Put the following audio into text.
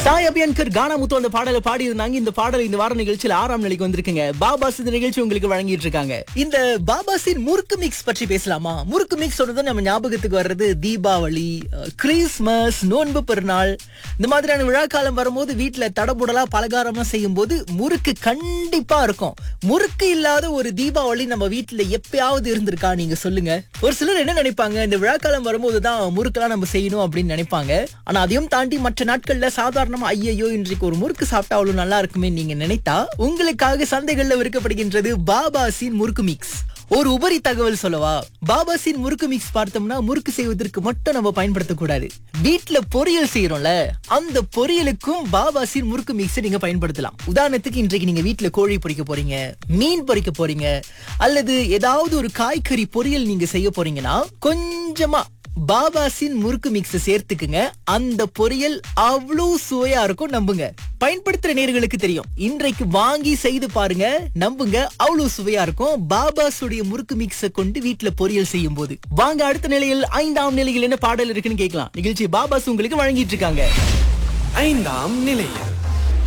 சாய் அபியன்கர் கானா முத்து அந்த பாடலை பாடி இருந்தாங்க இந்த பாடல் இந்த வார நிகழ்ச்சியில் ஆறாம் நிலைக்கு வந்திருக்குங்க பாபாஸ் இந்த நிகழ்ச்சி உங்களுக்கு வழங்கிட்டு இருக்காங்க இந்த பாபாஸின் முறுக்கு மிக்ஸ் பற்றி பேசலாமா முறுக்கு மிக்ஸ் சொன்னது நம்ம ஞாபகத்துக்கு வர்றது தீபாவளி அஹ், கிறிஸ்மஸ் நோன்பு பெருநாள் இந்த மாதிரியான விழாக்காலம் வரும்போது வீட்டுல தடபுடலா பலகாரமா செய்யும் போது முறுக்கு கண்டிப்பா இருக்கும் முறுக்கு இல்லாத ஒரு தீபாவளி நம்ம வீட்டுல எப்பயாவது இருந்திருக்கா நீங்க சொல்லுங்க ஒரு சிலர் என்ன நினைப்பாங்க இந்த விழாக்காலம் வரும்போது தான் முறுக்கெல்லாம் நம்ம செய்யணும் அப்படின்னு நினைப்பாங்க ஆனா அதையும் தாண்டி மற்ற நாட்கள்ல சாதாரணமா ஐயையோ இன்றைக்கு ஒரு முறுக்கு சாப்பிட்டா அவ்வளவு நல்லா இருக்குமே நீங்க நினைத்தா உங்களுக்காக சந்தைகள்ல விற்கப்படுகின்றது பாபாசின் முறுக்கு மிக்ஸ் ஒரு உபரி தகவல் சொல்லவா பாபாசின் முறுக்கு மிக்ஸ் பார்த்தோம்னா முறுக்கு செய்வதற்கு மட்டும் நம்ம பயன்படுத்தக்கூடாது வீட்ல பொரியல் செய்யறோம்ல அந்த பொரியலுக்கும் பாபாசின் முறுக்கு மிக்ஸ் நீங்க பயன்படுத்தலாம் உதாரணத்துக்கு இன்றைக்கு நீங்க வீட்ல கோழி பொரிக்க போறீங்க மீன் பொரிக்க போறீங்க அல்லது ஏதாவது ஒரு காய்கறி பொரியல் நீங்க செய்ய போறீங்கன்னா கொஞ்சமா பாபாசின் முறுக்கு மிக்ஸ் சேர்த்துக்குங்க அந்த பொரியல் அவ்வளோ சுவையா இருக்கும் நம்புங்க பயன்படுத்துற நேர்களுக்கு தெரியும் இன்றைக்கு வாங்கி செய்து பாருங்க நம்புங்க அவ்வளவு சுவையா இருக்கும் பாபாஸுடைய முறுக்கு மிக்ஸ கொண்டு வீட்ல பொரியல் செய்யும் போது வாங்க அடுத்த நிலையில் ஐந்தாம் நிலையில் என்ன பாடல் இருக்குன்னு கேட்கலாம் நிகழ்ச்சி பாபாஸ் உங்களுக்கு வழங்கிட்டு இருக்காங்க ஐந்தாம் நிலையம்